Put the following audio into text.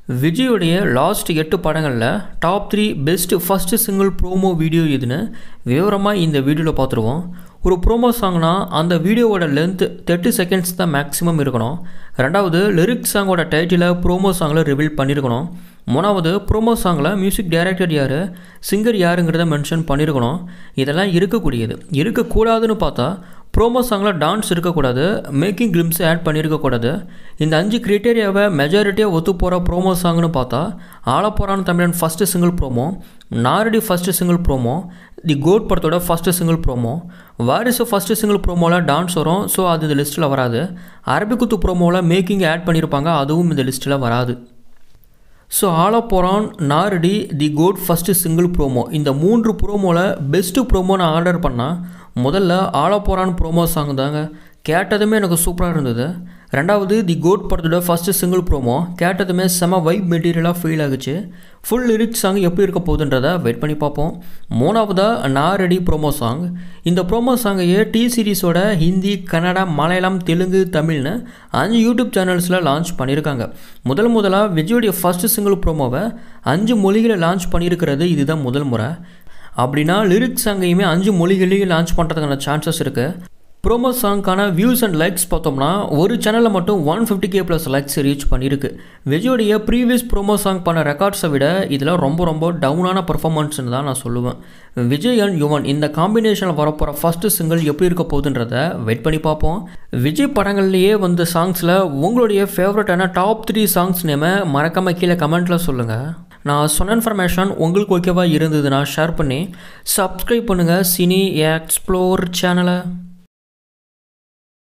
விஜயோடைய last எட்டு படங்களில் top three best first single promo video எதுன்னு விவரமாக இந்த வீடியோவில் பார்த்துருவோம் ஒரு ப்ரோமோ சாங்னா அந்த வீடியோவோட லென்த் தேர்ட்டி செகண்ட்ஸ் தான் மேக்ஸிமம் இருக்கணும் ரெண்டாவது லிரிக்ஸ் சாங்கோட டைட்டிலை ப்ரோமோ சாங்கில் ரிவீல் பண்ணியிருக்கணும் மூணாவது ப்ரோமோ சாங்கில் மியூசிக் டைரக்டர் யார் சிங்கர் யாருங்கிறத மென்ஷன் பண்ணியிருக்கணும் இதெல்லாம் இருக்கக்கூடியது இருக்கக்கூடாதுன்னு பார்த்தா ப்ரோமோ சாங்கில் டான்ஸ் இருக்கக்கூடாது மேக்கிங் கிளிம்ஸ் ஆட் பண்ணியிருக்கக்கூடாது இந்த அஞ்சு க்ரைட்டேரியாவை மெஜாரிட்டியாக ஒத்து போகிற ப்ரோமோ சாங்னு பார்த்தா Aalaporaan Thamizhan first single promo Naa Ready first single promo the GOAT படத்தோட first single promo Varisu first single ப்ரோமோவில் டான்ஸ் வரும் ஸோ அது இந்த லிஸ்ட்டில் வராது அரபிக்குத்து ப்ரோமோவில் மேக்கிங் ஆட் பண்ணியிருப்பாங்க அதுவும் இந்த லிஸ்ட்டில் வராது so Aalaporaan Naa Ready the GOAT first single promo இந்த மூன்று ப்ரோமோவில் பெஸ்ட்டு ப்ரோமோ நான் ஆர்டர் பண்ணால் முதல்ல ஆலப்போரான் ப்ரோமோ சாங் தாங்க கேட்டதுமே எனக்கு சூப்பராக இருந்தது ரெண்டாவது தி கோட் படத்தோட ஃபஸ்ட்டு சிங்கிள் ப்ரோமோ கேட்டதுமே செம வைப் மெட்டீரியலாக ஃபீல் ஆகுச்சு ஃபுல் லிரிக்ஸ் சாங் எப்படி இருக்க போகுதுன்றதை வெயிட் பண்ணி பார்ப்போம் மூணாவதாக நான் ரெடி ப்ரோமோ சாங் இந்த ப்ரோமோ சாங்கையே டி சீரீஸோட ஹிந்தி கன்னடா மலையாளம் தெலுங்கு தமிழ்னு அஞ்சு யூடியூப் சேனல்ஸில் லான்ச் பண்ணியிருக்காங்க முதல் முதலாக விஜயோடைய ஃபஸ்ட்டு சிங்கிள் ப்ரோமோவை அஞ்சு மொழிகளை லான்ச் பண்ணியிருக்கிறது இதுதான் முதல் முறை அப்படின்னா லிரிக்ஸ் சாங்கையுமே அஞ்சு மொழிகளையும் லான்ச் பண்ணுறதுக்கான சான்சஸ் இருக்குது ப்ரோமோ சாங்க்கான வியூஸ் அண்ட் லைக்ஸ் பார்த்தோம்னா ஒரு சேனலில் மட்டும் one fifty K plus likes reach பண்ணியிருக்கு விஜயோடைய ப்ரீவியஸ் ப்ரோமோ சாங் பண்ண ரெக்கார்ட்ஸை விட இதில் ரொம்ப ரொம்ப டவுனான பர்ஃபார்மன்ஸ்னு தான் நான் சொல்லுவேன் விஜய் அண்ட் யுவன் இந்த காம்பினேஷனில் வரப்போகிற ஃபஸ்ட்டு சிங்கிள் எப்படி இருக்க போகுதுன்றத வெயிட் பண்ணி பார்ப்போம் விஜய் படங்கள்லேயே வந்த சாங்ஸில் உங்களுடைய ஃபேவரட்டான டாப் த்ரீ சாங்ஸ் நேமை மறக்காமல் கீழே கமெண்ட்டில் சொல்லுங்கள் நான் சொன்ன இன்ஃபர்மேஷன் உங்களுக்கு ஓகேவா இருந்ததுன்னா ஷேர் பண்ணி சப்ஸ்கிரைப் பண்ணுங்கள் சினி எக்ஸ்ப்ளோர் சேனலை